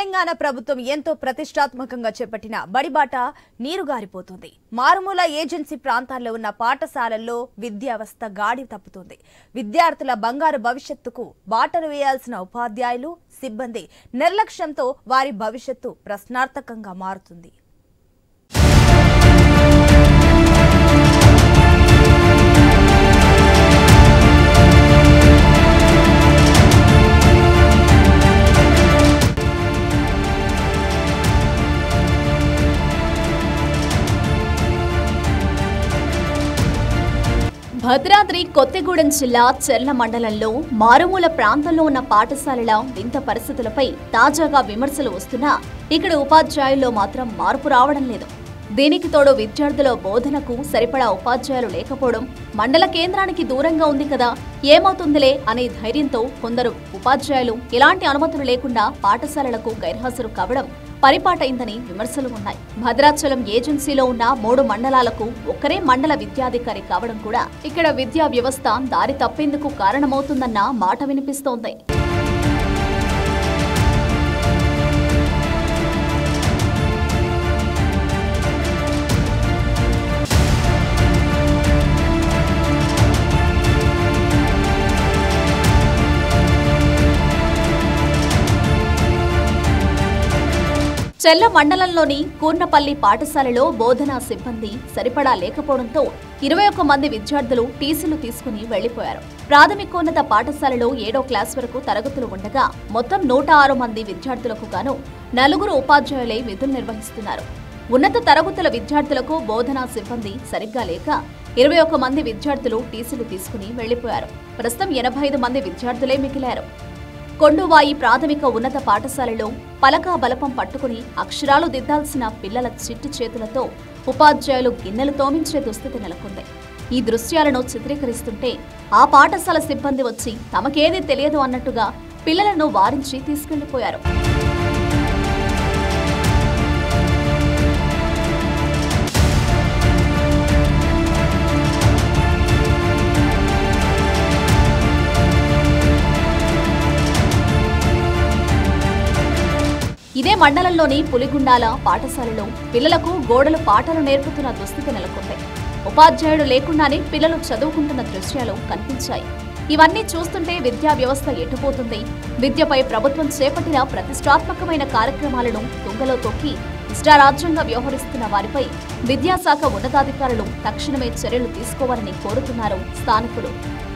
తెలంగాణ ప్రభుత్వం ఎంతో ప్రతిష్టాత్మకంగా చేపట్టిన బడిబాట నీరుగారిపోతుంది మారుమూల ఏజెన్సీ ప్రాంతాల్లో ఉన్న పాఠశాలల్లో విద్యావస్థ గాడి తప్పుతుంది విద్యార్థుల బంగారు భవిష్యత్తుకు బాటలు వేయాల్సిన ఉపాధ్యాయులు సిబ్బంది నిర్లక్ష్యంతో వారి భవిష్యత్తు ప్రశ్నార్థకంగా మారుతుంది భద్రాద్రి కొత్తగూడెం జిల్లా చెర్ల మండలంలో మారుమూల ప్రాంతంలో ఉన్న పాఠశాలల వింత పరిస్థితులపై తాజాగా విమర్శలు వస్తున్నా ఇక్కడ ఉపాధ్యాయుల్లో మాత్రం మార్పు రావడం లేదు దీనికి తోడు విద్యార్థుల బోధనకు సరిపడా ఉపాధ్యాయులు లేకపోవడం మండల కేంద్రానికి దూరంగా ఉంది కదా ఏమవుతుందిలే అనే ధైర్యంతో కొందరు ఉపాధ్యాయులు ఎలాంటి అనుమతులు లేకుండా పాఠశాలలకు గైర్హాజరు కావడం పరిపాటైందని విమర్శలు ఉన్నాయి భద్రాచలం ఏజెన్సీలో ఉన్న మూడు మండలాలకు ఒక్కరే మండల విద్యాధికారి కావడం కూడా ఇక్కడ విద్యా వ్యవస్థ దారి తప్పేందుకు కారణమవుతుందన్న మాట వినిపిస్తోంది చెల్ల మండలంలోని కూర్నపల్లి పాఠశాలలో బోధనా సిబ్బంది సరిపడా లేకపోవడంతో ఇరవై ఒక్క మంది విద్యార్థులు టీసీలు తీసుకుని వెళ్లిపోయారు ప్రాథమికోన్నత పాఠశాలలో ఏడో క్లాస్ వరకు తరగతులు ఉండగా మొత్తం నూట ఆరు మంది విద్యార్థులకు గాను నలుగురు ఉపాధ్యాయులై విధులు నిర్వహిస్తున్నారు ఉన్నత తరగతుల విద్యార్థులకు బోధనా సిబ్బంది సరిగ్గా లేక ఇరవై ఒక్క మంది విద్యార్థులు టీసీలు తీసుకుని వెళ్లిపోయారు ప్రస్తుతం ఎనభై ఐదు మంది విద్యార్థులే మిగిలారు కొండువాయి ప్రాథమిక ఉన్నత పాఠశాలలో పలకా బలపం పట్టుకుని అక్షరాలు దిద్దాల్సిన పిల్లల చిట్టి చేతులతో ఉపాధ్యాయులు గిన్నెలు తోమించే దుస్థితి నెలకొంది ఈ దృశ్యాలను చిత్రీకరిస్తుంటే ఆ పాఠశాల సిబ్బంది వచ్చి తమకేదీ తెలియదు అన్నట్టుగా పిల్లలను వారించి తీసుకెళ్లిపోయారు ఇదే మండలంలోని పులిగుండాల పాఠశాలలో పిల్లలకు గోడలు పాఠాలు నేర్పుతున్న దుస్థితి నెలకొంది ఉపాధ్యాయుడు లేకుండానే పిల్లలు చదువుకుంటున్న దృశ్యాలు కనిపించాయి ఇవన్నీ చూస్తుంటే విద్యా వ్యవస్థ ఎటుపోతుంది విద్యపై ప్రభుత్వం చేపట్టిన ప్రతిష్టాత్మకమైన కార్యక్రమాలను తుంగలో తొక్కి ఇష్టారాజ్యంగా వ్యవహరిస్తున్న వారిపై విద్యాశాఖ ఉన్నతాధికారులు తక్షణమే చర్యలు తీసుకోవాలని కోరుతున్నారు స్థానికులు